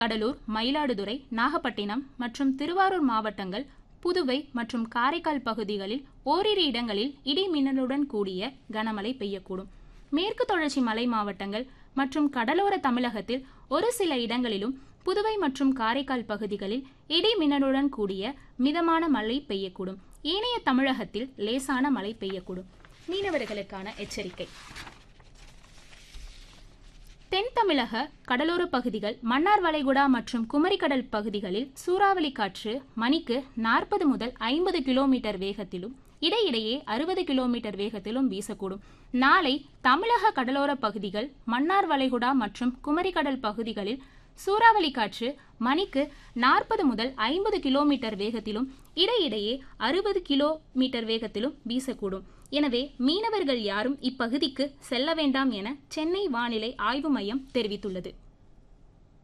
கடலூர் மயிலாடுதுறை நாகப்பட்டினம் மற்றும் திருவாரூர் மாவட்டங்கள் புதுவை மற்றும் காரைக்கால் பகுதிகளில் ஓரிரு இடங்களில் இடி மின்னலுடன் கூடிய கனமழை பெய்யக்கூடும் மேற்கு தொடர்ச்சி மலை மாவட்டங்கள் மற்றும் கடலோர தமிழகத்தில் ஒரு சில இடங்களிலும் புதுவை மற்றும் காரைக்கால் பகுதிகளில் இடி மின்னலுடன் கூடிய மிதமான மழை பெய்யக்கூடும் ஏனைய தமிழகத்தில் லேசான மழை பெய்யக்கூடும் மீனவர்களுக்கான எச்சரிக்கை தென் தமிழக கடலோர பகுதிகள் மன்னார் வளைகுடா மற்றும் குமரிக்கடல் பகுதிகளில் சூறாவளி காற்று மணிக்கு நாற்பது முதல் ஐம்பது கிலோமீட்டர் வேகத்திலும் இடையிடையே அறுபது கிலோமீட்டர் வேகத்திலும் வீசக்கூடும் நாளை தமிழக கடலோர பகுதிகள் மன்னார் வளைகுடா மற்றும் குமரிக்கடல் பகுதிகளில் சூறாவளி காற்று மணிக்கு நாற்பது முதல் ஐம்பது கிலோமீட்டர் வேகத்திலும் இடையிடையே அறுபது கிலோமீட்டர் வேகத்திலும் வீசக்கூடும் எனவே மீனவர்கள் யாரும் இப்பகுதிக்கு செல்ல வேண்டாம் என சென்னை வானிலை ஆய்வு மையம் தெரிவித்துள்ளது